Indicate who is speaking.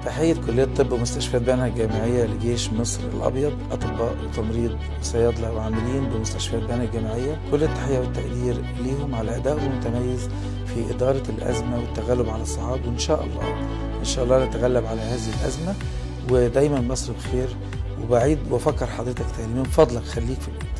Speaker 1: تحية كلية طب ومستشفيات بنها الجامعية لجيش مصر الأبيض أطباء وتمريض وصيادلة وعاملين بمستشفيات بنها الجامعية كل التحية والتقدير ليهم على أدائهم المتميز في إدارة الأزمة والتغلب على الصعاب وإن شاء الله إن شاء الله نتغلب على هذه الأزمة ودايما مصر بخير وبعيد وفكر حضرتك تاني من فضلك خليك في البيت